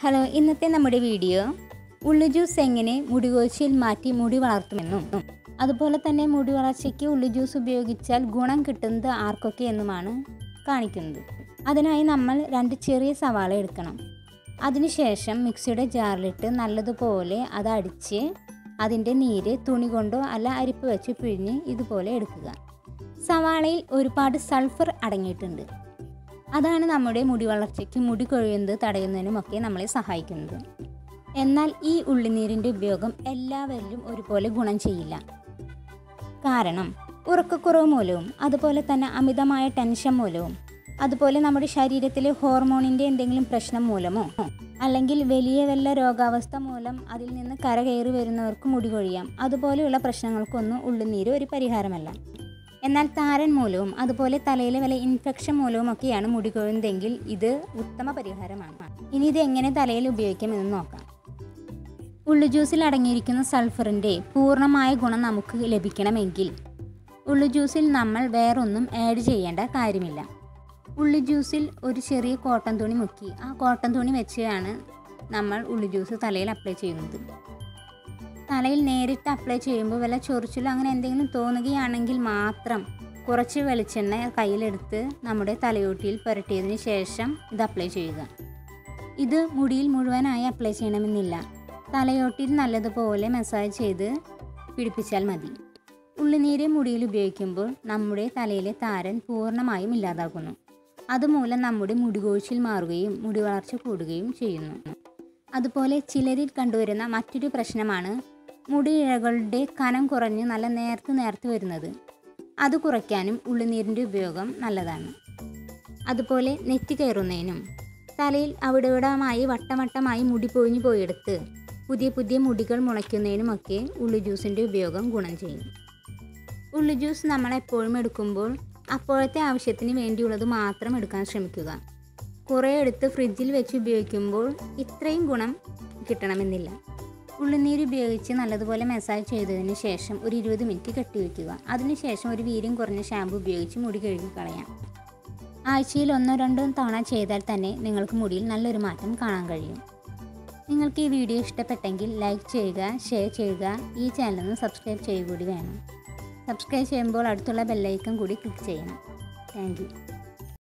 hello ഇന്നത്തെ നമ്മുടെ video ഉള്ളി ജ്യൂസ് എങ്ങനെ മുടി കൊഴിച്ചിൽ മാറ്റി മുടി വളർത്തുമെന്നും അതുപോലെ തന്നെ മുടി വളർച്ചയ്ക്ക് ഉള്ളി ജ്യൂസ് ഉപയോഗിച്ചാൽ ഗുണം കിട്ടുന്നത് ആർക്കൊക്കെ എന്നുമാണ് കാണിക്കുന്നത് അതിനായി നമ്മൾ രണ്ട് ചെറിയ സവാള എടുക്കണം അതിനുശേഷം മിക്സിയുടെ ജാറിലിട്ട് നല്ലതുപോലെ അത് അടിച്ച് അതിൻ്റെ നീര് തുണി കൊണ്ടോ അല്ല അരിപ്പ് വെച്ച് പിഴിഞ്ഞ് ഇതുപോലെ എടുക്കുക സവാളയിൽ ഒരുപാട് സൾഫർ അടങ്ങിയിട്ടുണ്ട് അതാണ് നമ്മുടെ മുടി വളർച്ചയ്ക്ക് മുടി കൊഴിയുന്നത് തടയുന്നതിനുമൊക്കെ നമ്മളെ സഹായിക്കുന്നത് എന്നാൽ ഈ ഉള്ളിനീരിൻ്റെ ഉപയോഗം എല്ലാവരിലും ഒരുപോലെ ഗുണം ചെയ്യില്ല കാരണം ഉറക്കക്കുറവ് മൂലവും അതുപോലെ തന്നെ അമിതമായ ടെൻഷൻ മൂലവും അതുപോലെ നമ്മുടെ ശരീരത്തിലെ ഹോർമോണിൻ്റെ എന്തെങ്കിലും പ്രശ്നം മൂലമോ അല്ലെങ്കിൽ വലിയ വല്ല രോഗാവസ്ഥ മൂലം അതിൽ നിന്ന് കരകയറി വരുന്നവർക്ക് മുടി കൊഴിയാം അതുപോലെയുള്ള പ്രശ്നങ്ങൾക്കൊന്നും ഉള്ളിനീര് ഒരു പരിഹാരമല്ല എന്നാൽ താരൻ മൂലവും അതുപോലെ തലയിലെ വല്ല ഇൻഫെക്ഷൻ മൂലവും ഒക്കെയാണ് മുടി കൊഴുന്നതെങ്കിൽ ഇത് ഉത്തമ പരിഹാരമാണ് ഇനി ഇത് എങ്ങനെ തലയിൽ ഉപയോഗിക്കാമെന്ന് നോക്കാം ഉള്ളി ജ്യൂസിൽ അടങ്ങിയിരിക്കുന്ന സൾഫറിൻ്റെ പൂർണ്ണമായ ഗുണം നമുക്ക് ലഭിക്കണമെങ്കിൽ ഉള്ളി ജ്യൂസിൽ നമ്മൾ വേറൊന്നും ആഡ് ചെയ്യേണ്ട കാര്യമില്ല ഉള്ളി ജ്യൂസിൽ ഒരു ചെറിയ കോട്ടൺ തുണി മുക്കി ആ കോട്ടൺ തുണി വെച്ചാണ് നമ്മൾ ഉള്ളി ജ്യൂസ് തലയിൽ അപ്ലൈ ചെയ്യുന്നത് തലയിൽ നേരിട്ട് അപ്ലൈ ചെയ്യുമ്പോൾ വല്ല ചൊറിച്ചിലോ അങ്ങനെ എന്തെങ്കിലും തോന്നുകയാണെങ്കിൽ മാത്രം കുറച്ച് വെളിച്ചെണ്ണ കയ്യിലെടുത്ത് നമ്മുടെ തലയോട്ടിയിൽ പുരട്ടിയതിന് ശേഷം ഇത് അപ്ലൈ ചെയ്യുക ഇത് മുടിയിൽ മുഴുവനായി അപ്ലൈ ചെയ്യണമെന്നില്ല തലയോട്ടിയിൽ നല്ലതുപോലെ മസാജ് ചെയ്ത് പിടിപ്പിച്ചാൽ മതി ഉള്ളിനീര് മുടിയിൽ ഉപയോഗിക്കുമ്പോൾ നമ്മുടെ തലയിലെ താരൻ പൂർണ്ണമായും ഇല്ലാതാക്കുന്നു അതുമൂലം നമ്മുടെ മുടി കൊഴിച്ചിൽ മാറുകയും മുടി വളർച്ച കൂടുകയും ചെയ്യുന്നു അതുപോലെ ചിലരിൽ കണ്ടുവരുന്ന മറ്റൊരു പ്രശ്നമാണ് മുടിയിഴകളുടെ കനം കുറഞ്ഞ് നല്ല നേർത്ത് നേർത്ത് വരുന്നത് അത് കുറയ്ക്കാനും ഉള്ളിനീരിൻ്റെ ഉപയോഗം നല്ലതാണ് അതുപോലെ നെറ്റി കയറുന്നതിനും തലയിൽ അവിടെ ഇവിടമായി വട്ടവട്ടമായി മുടി പൊഴിഞ്ഞു പോയെടുത്ത് പുതിയ പുതിയ മുടികൾ മുളയ്ക്കുന്നതിനുമൊക്കെ ഉള്ളി ജ്യൂസിൻ്റെ ഉപയോഗം ഗുണം ചെയ്യും ഉള്ളി ജ്യൂസ് നമ്മൾ എപ്പോഴും എടുക്കുമ്പോൾ അപ്പോഴത്തെ ആവശ്യത്തിന് വേണ്ടിയുള്ളത് മാത്രം എടുക്കാൻ ശ്രമിക്കുക കുറേ എടുത്ത് ഫ്രിഡ്ജിൽ വെച്ച് ഉപയോഗിക്കുമ്പോൾ ഇത്രയും ഗുണം കിട്ടണമെന്നില്ല ഉള്ളിനീര് ഉപയോഗിച്ച് നല്ലതുപോലെ മസാജ് ചെയ്തതിന് ശേഷം ഒരു ഇരുപത് മിനിറ്റ് കെട്ടിവെക്കുക അതിനുശേഷം ഒരു വീര്യം കുറഞ്ഞ ഷാമ്പു ഉപയോഗിച്ച് മുടി കഴുകി കളയാം ആഴ്ചയിൽ ഒന്നോ രണ്ടോ തവണ ചെയ്താൽ തന്നെ നിങ്ങൾക്ക് മുടിയിൽ നല്ലൊരു മാറ്റം കാണാൻ കഴിയും നിങ്ങൾക്ക് ഈ വീഡിയോ ഇഷ്ടപ്പെട്ടെങ്കിൽ ലൈക്ക് ചെയ്യുക ഷെയർ ചെയ്യുക ഈ ചാനലൊന്ന് സബ്സ്ക്രൈബ് ചെയ്യുക കൂടി വേണം സബ്സ്ക്രൈബ് ചെയ്യുമ്പോൾ അടുത്തുള്ള ബെല്ലൈക്കൺ കൂടി ക്ലിക്ക് ചെയ്യണം താങ്ക്